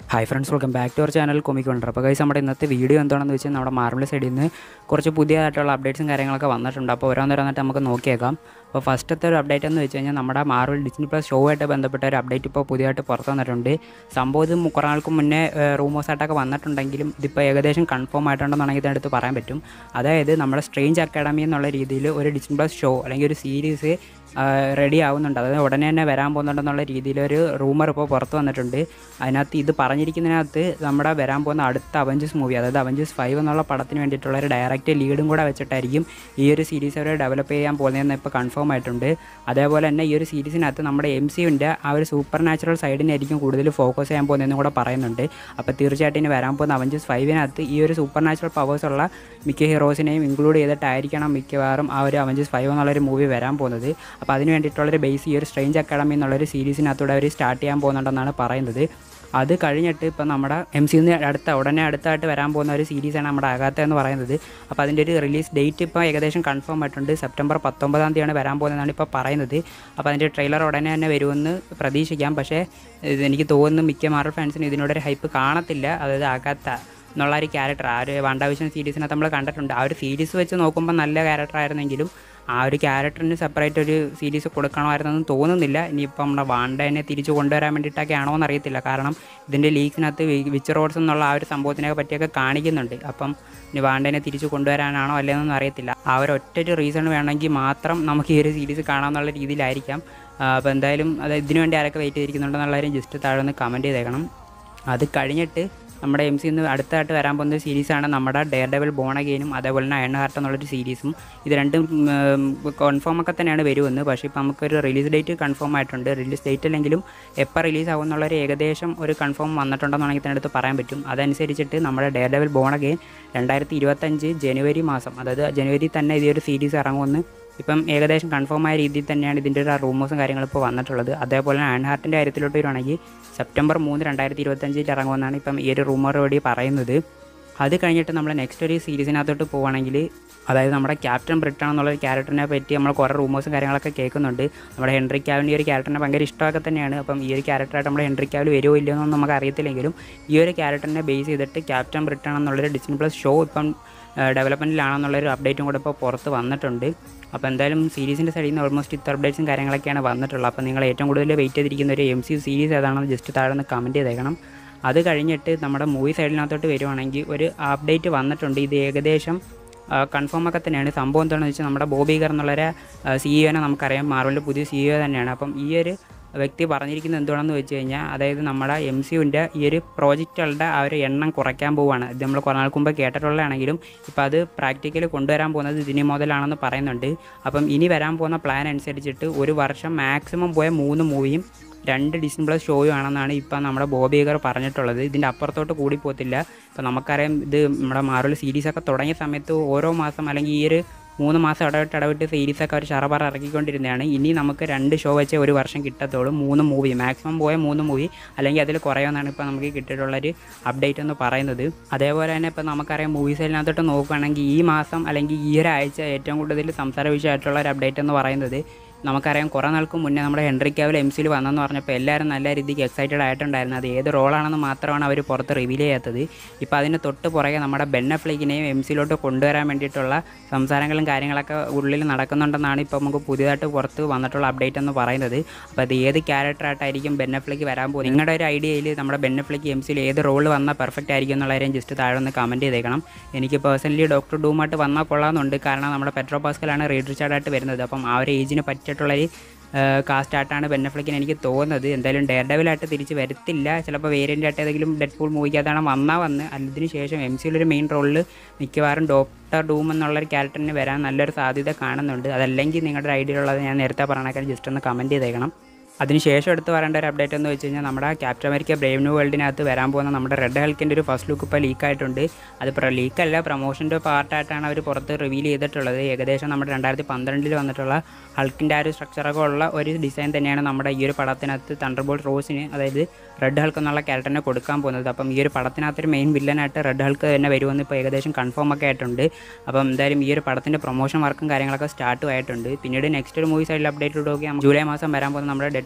hi friends welcome back to our channel Comic Wonder അപ്പോൾ guys നമ്മുടെ ഇന്നത്തെ video എന്താണെന്ന് വെച്ചാൽ നമ്മുടെ മാർബിൾ സൈഡിൽ നിന്ന് കുറച്ച് പുതിയതായിട്ടുള്ള അപ്ഡേറ്റ്സും കാര്യങ്ങളൊക്കെ വന്നിട്ടുണ്ട് അപ്പോൾ ഓരോന്നോരോന്നിട്ട് നമുക്ക് നോക്കിയേക്കാം അപ്പോൾ ഫസ്റ്റത്തെ ഒരു അപ്ഡേറ്റ് എന്ന് വെച്ച് കഴിഞ്ഞാൽ നമ്മുടെ മാർബിൾ ഡിസ്നി പ്ലസ് ഷോ ആയിട്ട് ബന്ധപ്പെട്ട ഒരു അപ്ഡേറ്റ് ഇപ്പോൾ പുതിയതായിട്ട് പുറത്ത് വന്നിട്ടുണ്ട് സംഭവം ഇത് കുറേ നാൾക്ക് മുന്നേ റൂമേഴ്സ് ആയിട്ടൊക്കെ വന്നിട്ടുണ്ടെങ്കിലും ഇതിപ്പോൾ ഏകദേശം കൺഫേം ആയിട്ടുണ്ടെന്നാണെങ്കിൽ ഇതിനടുത്ത് പറയാൻ പറ്റും അതായത് നമ്മുടെ സ്ട്രേഞ്ച് അക്കാഡമി എന്നുള്ള രീതിയിൽ ഒരു ഡിസ്നി പ്ലസ് ഷോ അല്ലെങ്കിൽ ഒരു സീരീസ് റെഡി ആവുന്നുണ്ട് അതായത് ഉടനെ തന്നെ വരാൻ പോകുന്നുണ്ടെന്നുള്ള രീതിയിൽ ഒരു റൂമർ ഇപ്പോൾ പുറത്ത് വന്നിട്ടുണ്ട് അതിനകത്ത് ഇത് പറഞ്ഞിരിക്കുന്നതിനകത്ത് നമ്മുടെ വരാൻ പോകുന്ന അടുത്ത അവഞ്ചസ് മൂവി അതായത് അവഞ്ചസ് ഫൈവ് എന്നുള്ള പടത്തിന് വേണ്ടിയിട്ടുള്ള ഒരു ഡയറക്റ്റ് ലീഡും കൂടെ വെച്ചിട്ടായിരിക്കും ഈ ഒരു സീരീസ് അവർ ഡെവലപ്പ് ചെയ്യാൻ പോകുന്നതെന്ന് ഇപ്പോൾ കൺഫേം ആയിട്ടുണ്ട് അതേപോലെ തന്നെ ഈ ഒരു സീരീസിനകത്ത് നമ്മുടെ എം സിയുൻ്റെ ആ ഒരു സൂപ്പർ നാച്ചുറൽ സൈഡിനായിരിക്കും കൂടുതൽ ഫോക്കസ് ചെയ്യാൻ പോകുന്നതെന്ന് കൂടെ പറയുന്നുണ്ട് അപ്പോൾ തീർച്ചയായിട്ടും ഇനി വരാൻ പോകുന്ന അവഞ്ചസ് ഫൈവിനകത്ത് ഈ ഒരു സൂപ്പർ നാച്ചുറൽ പവേഴ്സ് ഉള്ള മിക്ക ഹീറോസിനെയും ഇൻക്ലൂഡ് ചെയ്തിട്ടായിരിക്കണം മിക്കവാറും ആ ഒരു അവഞ്ചസ് ഫൈവ് എന്നുള്ളൊരു മൂവി വരാൻ പോകുന്നത് അപ്പോൾ അതിന് വേണ്ടിയിട്ടുള്ളൊരു ബേസ് ഈ ഒരു സ്ട്രേഞ്ച് അക്കാഡമി എന്നുള്ളൊരു സീരീസിനകത്തൂടെ അവർ സ്റ്റാർട്ട് ചെയ്യാൻ പോകുന്നുണ്ടെന്നാണ് പറയുന്നത് അത് കഴിഞ്ഞിട്ട് ഇപ്പം നമ്മുടെ എം സി അടുത്ത ഉടനെ അടുത്തായിട്ട് വരാൻ പോകുന്ന ഒരു സീരീസാണ് നമ്മുടെ അകാത്ത എന്ന് പറയുന്നത് അപ്പോൾ അതിൻ്റെ ഒരു റിലീസ് ഡേറ്റ് ഇപ്പോൾ ഏകദേശം കൺഫേം ആയിട്ടുണ്ട് സെപ്റ്റംബർ പത്തൊമ്പതാം തീയതിയാണ് വരാൻ പോകുന്നതെന്നാണ് ഇപ്പോൾ പറയുന്നത് അപ്പോൾ അതിൻ്റെ ട്രെയിലർ ഉടനെ തന്നെ വരുമെന്ന് പ്രതീക്ഷിക്കാം പക്ഷേ ഇത് എനിക്ക് തോന്നുന്നു മിക്ക മാറൽ ഫാൻസിന് ഇതിനോടൊരു ഹൈപ്പ് കാണത്തില്ല അതായത് അകാത്ത എന്നുള്ള ഒരു ക്യാരക്ടർ ആ ഒരു വാണ്ടാവിഷൻ സീരീസിനകത്ത് നമ്മൾ കണ്ടിട്ടുണ്ട് ആ ഒരു സീരീസ് വെച്ച് നോക്കുമ്പോൾ നല്ല ക്യാരക്ടർ ആയിരുന്നെങ്കിലും ആ ഒരു ക്യാരക്ടറിന് സെപ്പറേറ്റ് ഒരു സീരീസ് കൊടുക്കണമായിരുന്നെന്ന് തോന്നുന്നില്ല ഇനിയിപ്പം നമ്മുടെ വാണ്ടേനെ തിരിച്ചു കൊണ്ടുവരാൻ വേണ്ടിയിട്ടൊക്കെ ആണോ എന്ന് അറിയത്തില്ല കാരണം ഇതിൻ്റെ ലീക്സിനകത്ത് വിച്ച് റോഡ്സ് എന്നുള്ള ആ ഒരു സംഭവത്തിനെ പറ്റിയൊക്കെ കാണിക്കുന്നുണ്ട് അപ്പം ഇനി വാണ്ടേനെ തിരിച്ചു കൊണ്ടുവരാനാണോ അല്ലേന്നൊന്നും അറിയത്തില്ല ആ ഒരു ഒറ്റ ഒരു റീസൺ വേണമെങ്കിൽ മാത്രം നമുക്ക് ഈ ഒരു സീരീസ് കാണാമെന്നുള്ള രീതിയിലായിരിക്കാം അപ്പോൾ എന്തായാലും അത് ഇതിനു വേണ്ടി ആരൊക്കെ വെയിറ്റ് ചെയ്തിരിക്കുന്നുണ്ടെന്നുള്ള കാര്യം ജസ്റ്റ് താഴെ ഒന്ന് കമൻറ്റ് ചെയ്തേക്കണം അത് കഴിഞ്ഞിട്ട് നമ്മുടെ എം സി ഇന്ന് അടുത്തായിട്ട് വരാൻ പോകുന്ന സീരീസാണ് നമ്മുടെ ഡെയർ ഡെവൽ ബോൺ അഗെയിനും അതേപോലെ തന്നെ അയൺ ഹാർട്ട് എന്നുള്ളൊരു സീരീസും ഇത് രണ്ടും കൺഫേം ഒക്കെ തന്നെയാണ് വരുമെന്ന് പക്ഷേ ഇപ്പോൾ നമുക്കൊരു റിലീസ് ഡേറ്റ് കൺഫേം ആയിട്ടുണ്ട് റിലീസ് ഡേറ്റ് അല്ലെങ്കിലും എപ്പോൾ റിലീസ് ആവും എന്നുള്ളൊരു ഏകദേശം ഒരു കൺഫേം വന്നിട്ടുണ്ടെന്നാണെങ്കിൽ തന്നെ അടുത്ത് പറയാൻ പറ്റും അതനുസരിച്ചിട്ട് നമ്മുടെ ഡെയർ ഡെവൽ ബോൺ അഗെയിൻ രണ്ടായിരത്തി ഇരുപത്തഞ്ച് ജനുവരി മാസം അതായത് ജനുവരി തന്നെ ഈ ഒരു സീരീസ് ഇറങ്ങുമെന്ന് ഇപ്പം ഏകദേശം കൺഫേം ആയ രീതിയിൽ തന്നെയാണ് ഇതിൻ്റെ ഒരു റൂമേഴ്സും കാര്യങ്ങളും ഇപ്പോൾ വന്നിട്ടുള്ളത് അതേപോലെ തന്നെ ആൻഹാർട്ടിൻ്റെ കാര്യത്തിലോട്ട് വരുവാണെങ്കിൽ സെപ്റ്റംബർ മൂന്ന് രണ്ടായിരത്തി ഇരുപത്തഞ്ചിൽ ഇറങ്ങുമെന്നാണ് ഇപ്പം ഈ ഒരു റൂമർ വഴി പറയുന്നത് അത് കഴിഞ്ഞിട്ട് നമ്മൾ നെക്സ്റ്റ് ഒരു സീരീസിനകത്തോട്ട് പോവുകയാണെങ്കിൽ അതായത് നമ്മുടെ ക്യാപ്റ്റൻ ബ്രിട്ടൺ എന്നുള്ള ഒരു ക്യാരക്ടറിനെ പറ്റി നമ്മൾ കുറേ റൂമേഴ്സും കാര്യങ്ങളൊക്കെ കേൾക്കുന്നുണ്ട് നമ്മുടെ ഹെൻറി കാവിൻ്റെ ഈ ഒരു ക്യാരക്ടറിനെ ഭയങ്കര ഇഷ്ടമൊക്കെ തന്നെയാണ് അപ്പം ഈ ഒരു ക്യാരക്ടറായിട്ട് നമ്മുടെ ഹെൻറി കാവിൽ വരുമോ ഇല്ലയോ എന്നൊന്നും നമുക്ക് അറിയത്തില്ലെങ്കിലും ഈ ഒരു ക്യാരക്ടറിനെ ബേസ് ചെയ്തിട്ട് ക്യാപ്റ്റൻ ബ്രിട്ടൺ എന്നുള്ളൊരു ഡിസ്നി പ്ലസ് ഷോ ഇപ്പം ഡെവലപ്മെൻറ്റിലാണെന്നുള്ളൊരു അപ്ഡേറ്റും കൂടെ ഇപ്പോൾ പുറത്ത് വന്നിട്ടുണ്ട് അപ്പോൾ എന്തായാലും സീരീസിൻ്റെ സൈഡിൽ നിന്ന് ഓൾമോസ്റ്റ് ഇത്ര അപ്ഡേറ്റ്സും കാര്യങ്ങളൊക്കെയാണ് വന്നിട്ടുള്ളത് അപ്പോൾ നിങ്ങൾ ഏറ്റവും കൂടുതൽ വെയിറ്റ് ചെയ്തിരിക്കുന്ന ഒരു എം സി സീരീസ് ഏതാണെന്ന് ജസ്റ്റ് താഴെ ഒന്ന് കമൻറ്റ് ചെയ്തേക്കണം അത് കഴിഞ്ഞിട്ട് നമ്മുടെ മൂവി സൈഡിനകത്തോട്ട് വരുവാണെങ്കിൽ ഒരു അപ്ഡേറ്റ് വന്നിട്ടുണ്ട് ഇത് ഏകദേശം കൺഫേം ഒക്കെ തന്നെയാണ് സംഭവം എന്താണെന്ന് വെച്ചാൽ നമ്മുടെ ബോബീഗർ എന്നുള്ളൊരു സി ഇഒനെ നമുക്കറിയാം മാർവലിൻ്റെ പുതിയ സി ഇഒ തന്നെയാണ് അപ്പം ഈ ഒരു വ്യക്തി പറഞ്ഞിരിക്കുന്നത് എന്തുവാണെന്ന് വെച്ച് കഴിഞ്ഞാൽ അതായത് നമ്മുടെ എം സിയുൻ്റെ ഈ ഒരു പ്രോജക്റ്റുകളുടെ ആ ഒരു എണ്ണം കുറയ്ക്കാൻ പോവുകയാണ് ഇത് നമ്മൾ കുറേ നാൾക്ക് മുമ്പ് കേട്ടിട്ടുള്ളതാണെങ്കിലും ഇപ്പോൾ അത് പ്രാക്ടിക്കലി കൊണ്ടുവരാൻ പോകുന്നത് ഇതിനി മുതലാണെന്ന് പറയുന്നുണ്ട് അപ്പം ഇനി വരാൻ പോകുന്ന പ്ലാൻ അനുസരിച്ചിട്ട് ഒരു വർഷം മാക്സിമം പോയ മൂന്ന് മൂവിയും രണ്ട് ഡിസ്നി പ്ലസ് ഷോയും ആണെന്നാണ് ഇപ്പം നമ്മുടെ ബോബേഗർ പറഞ്ഞിട്ടുള്ളത് ഇതിൻ്റെ അപ്പുറത്തോട്ട് കൂടി പോകത്തില്ല ഇപ്പം നമുക്കറിയാം ഇത് നമ്മുടെ മാറുള്ള സീരീസൊക്കെ തുടങ്ങിയ സമയത്ത് ഓരോ മാസം അല്ലെങ്കിൽ ഈ ഒരു മൂന്ന് മാസം ഇടവിട്ട് ഇടവിട്ട് സീരീസൊക്കെ ഒരു ചറപറ ഇറക്കിക്കൊണ്ടിരുന്നതാണ് ഇനി നമുക്ക് രണ്ട് ഷോ വെച്ച് ഒരു വർഷം കിട്ടത്തുള്ളൂ മൂന്ന് മൂവി മാക്സിമം പോയ മൂന്ന് മൂവി അല്ലെങ്കിൽ അതിൽ കുറയുമെന്നാണ് ഇപ്പോൾ നമുക്ക് കിട്ടിയിട്ടുള്ളൊരു അപ്ഡേറ്റ് എന്ന് പറയുന്നത് അതേപോലെ തന്നെ ഇപ്പോൾ നമുക്കറിയാം മൂവി സൈഡിനകത്തോട്ട് നോക്കുകയാണെങ്കിൽ ഈ മാസം അല്ലെങ്കിൽ ഈ ഒരാഴ്ച ഏറ്റവും കൂടുതൽ സംസാര വിഷയമായിട്ടുള്ള ഒരു അപ്ഡേറ്റ് എന്ന് പറയുന്നത് നമുക്കറിയാം കുറേ നാൾക്ക് മുന്നേ നമ്മുടെ ഹെൻറി കാവിൽ എം സിയിൽ വന്നെന്ന് പറഞ്ഞപ്പോൾ എല്ലാവരും നല്ല രീതിക്ക് എക്സൈറ്റഡ് ആയിട്ടുണ്ടായിരുന്നു അത് ഏത് റോളാണെന്ന് മാത്രമാണ് അവർ പുറത്ത് റിവീൽ ചെയ്യാത്തത് ഇപ്പോൾ അതിന് തൊട്ട് പുറകെ നമ്മുടെ ബെന്നഫ്ലിക്കിനെയും എം സിയിലോട്ട് കൊണ്ടുവരാൻ വേണ്ടിയിട്ടുള്ള സംസാരങ്ങളും കാര്യങ്ങളൊക്കെ ഉള്ളിൽ നടക്കുന്നുണ്ടെന്നാണ് ഇപ്പോൾ നമുക്ക് പുതിയതായിട്ട് പുറത്ത് വന്നിട്ടുള്ള അപ്ഡേറ്റ് എന്ന് പറയുന്നത് അപ്പോൾ അത് ഏത് ക്യാരക്ടറായിട്ടായിരിക്കും ബെന്നഫ്ലിക്ക് വരാൻ പോകുന്നത് നിങ്ങളുടെ ഒരു ഐഡിയയിൽ നമ്മുടെ ബെന്നഫ്ലിക്ക് എം സിയിൽ ഏത് റോൾ വന്നാൽ പെർഫെക്റ്റ് ആയിരിക്കും എന്നുള്ള കാര്യം ജസ്റ്റ് താഴെ ഒന്ന് കമൻറ്റ് ചെയ്തേക്കണം എനിക്ക് പേഴ്സണലി ഡോക്ടർ ഡൂമായിട്ട് വന്നാൽ കൊള്ളാമെന്നുണ്ട് കാരണം നമ്മുടെ പെട്രോ പാസ്കലാണ് റീഡ് റിച്ചാർഡായിട്ട് വരുന്നത് അപ്പം ആ ഒരു ഏജിന് പറ്റിയിട്ടുള്ളൊരു കാസ്റ്റ് ആയിട്ടാണ് ബെന്നഫ്ലിക്കിന് എനിക്ക് തോന്നുന്നത് എന്തായാലും ഡെയർ ഡെവിലായിട്ട് തിരിച്ച് വരത്തില്ല ചിലപ്പോൾ വേരിയൻ്റ് ആയിട്ട് ഏതെങ്കിലും ഡെഡ് പൂൾ മൂവിക്കകത്താണ് വന്നാൽ വന്ന് അതിന് ശേഷം എം സിയിലൊരു മെയിൻ റോളിൽ മിക്കവാറും ഡോക്ടർ ഡൂം എന്നുള്ളൊരു ക്യാരക്ടറിന് വരാൻ നല്ലൊരു സാധ്യത കാണുന്നുണ്ട് അതല്ലെങ്കിൽ നിങ്ങളുടെ ഐഡിയയിലുള്ളത് ഞാൻ നേരത്തെ പറയണേക്കാൻ ജസ്റ്റ് ഒന്ന് കമൻറ്റ് ചെയ്തേക്കണം അതിനുശേഷം എടുത്ത് പറയേണ്ട ഒരു അപ്ഡേറ്റ് എന്ന് വെച്ച് കഴിഞ്ഞാൽ നമ്മുടെ ക്യാപ്റ്റൻ അമേരിക്ക ബ്രേവ് ന്യൂ വേൾഡിനകത്ത് വരാൻ പോകുന്ന നമ്മുടെ റെഡ് ഹെൽക്കിൻ്റെ ഒരു ഫസ്റ്റ് ലുക്ക് ഇപ്പോൾ ലീക്കായിട്ടുണ്ട് അത് ലീക്കല്ല പ്രൊമോഷൻ്റെ പാർട്ടായിട്ടാണ് അവർ പുറത്ത് റിവീൽ ചെയ്തിട്ടുള്ളത് ഏകദേശം നമ്മുടെ രണ്ടായിരത്തി പന്ത്രണ്ടിൽ വന്നിട്ടുള്ള ഹൾക്കിൻ്റെ ആ ഒരു സ്ട്രക്ചറൊക്കെ ഉള്ള ഒരു ഡിസൈൻ തന്നെയാണ് നമ്മുടെ ഈ ഒരു പടത്തിനകത്ത് തണ്ടർബോൾ റോസിന് അതായത് റെഡ് ഹൾക്ക് എന്നുള്ള ക്യാരക്ടറിനെ കൊടുക്കാൻ പോകുന്നത് അപ്പം ഈ ഒരു പടത്തിനകത്തൊരു മെയിൻ വില്ലനായിട്ട് റെഡ് ഹൾക്ക് തന്നെ വരുമെന്ന് ഇപ്പോൾ ഏകദേശം കൺഫേം ഒക്കെ ആയിട്ടുണ്ട് അപ്പം എന്തായാലും ഈ ഒരു പടത്തിൻ്റെ പ്രൊമോഷൻ വർക്കും കാര്യങ്ങളൊക്കെ സ്റ്റാർട്ടും ആയിട്ടുണ്ട് പിന്നീട് നെക്സ്റ്റ് ഒരു മൂവി സൈഡിൽ അപ്ഡേറ്റ് നോക്കി ജൂലൈ മാസം വരാൻ പോകുന്ന നമ്മുടെ ഡെഡ്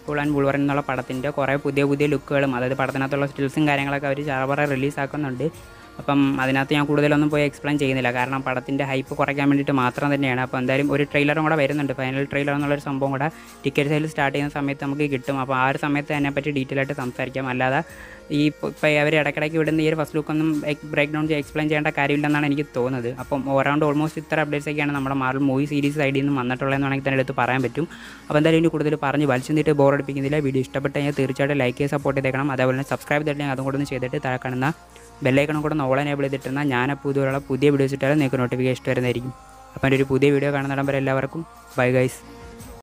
ഡെഡ്പൂൾ ആൻഡ് ബുൾവറിൻ എന്നുള്ള പടത്തിൻ്റെ കുറേ പുതിയ പുതിയ ലുക്കുകളും അതായത് പടത്തിനകത്തുള്ള സ്റ്റിൽസും കാര്യങ്ങളൊക്കെ അവർ ചറപറ റിലീസാക്കുന്നുണ്ട് അപ്പം അതിനകത്ത് ഞാൻ കൂടുതലൊന്നും പോയി എക്സ്പ്ലെയിൻ ചെയ്യുന്നില്ല കാരണം പടത്തിൻ്റെ ഹൈപ്പ് കുറയ്ക്കാൻ വേണ്ടിയിട്ട് മാത്രം തന്നെയാണ് അപ്പോൾ എന്തായാലും ഒരു ട്രെയിലറും കൂടെ വരുന്നുണ്ട് ഫൈനൽ ട്രെയിലർ എന്നുള്ളൊരു സംഭവം കൂടെ ടിക്കറ്റ് സെയിൽ സ്റ്റാർട്ട് ചെയ്യുന്ന സമയത്ത് നമുക്ക് കിട്ടും അപ്പോൾ ആ ഒരു സമയത്ത് അതിനെപ്പറ്റി ഡീറ്റെയിൽ ആയിട്ട് സംസാരിക്കാം അല്ലാതെ ഈ ഇപ്പോൾ അവർ ഇടയ്ക്കിടയ്ക്ക് വിടുന്ന ഈ ഒരു ഫസ്റ്റ് ലുക്കൊന്നും ബ്രേക്ക് ഡൗൺ എക്സ്പ്ലെയിൻ ചെയ്യേണ്ട കാര്യമില്ലെന്നാണ് എനിക്ക് തോന്നുന്നത് അപ്പം ഓറൗണ്ട് ഓൾമോസ്റ്റ് ഇത്ര അപ്ഡേറ്റ്സ് ഒക്കെയാണ് നമ്മുടെ മാർവൽ മൂവി സീരീസ് സൈഡിൽ നിന്ന് വന്നിട്ടുള്ളതെന്ന് വേണമെങ്കിൽ തന്നെ എടുത്ത് പറയാൻ പറ്റും അപ്പോൾ എന്തായാലും ഇനി കൂടുതൽ പറഞ്ഞ് വലിച്ചെന്നിട്ട് ബോർ അടിപ്പിക്കുന്നില്ല വീഡിയോ ഇഷ്ടപ്പെട്ട് കഴിഞ്ഞാൽ തീർച്ചയായിട്ടും ലൈക്ക് ചെയ്ത് സപ്പോർട്ട് ചെയ്തേക്കണം അതേപോലെ തന്നെ സബ്സ്ക്രൈബ് ചെയ്തിട്ടുണ്ടെങ്കിൽ അതും കൂടെ ഒന്ന് ചെയ്തിട്ട് താഴെ കാണുന്ന ബെല്ലൈക്കണം കൂടെ ഒന്ന് ഓൾ എനേബിൾ ചെയ്തിട്ടുണ്ടെന്നാൽ ഞാനപ്പോൾ ഇതുപോലുള്ള പുതിയ വീഡിയോസ് ഇട്ടാലും നിങ്ങൾക്ക് നോട്ടിഫിക്കേഷൻ വരുന്നതായിരിക്കും അപ്പോൾ എൻ്റെ ഒരു പുതിയ വീഡിയോ കാണുന്നിടം വരെ എല്ലാവർക്കും ബൈ ഗൈസ്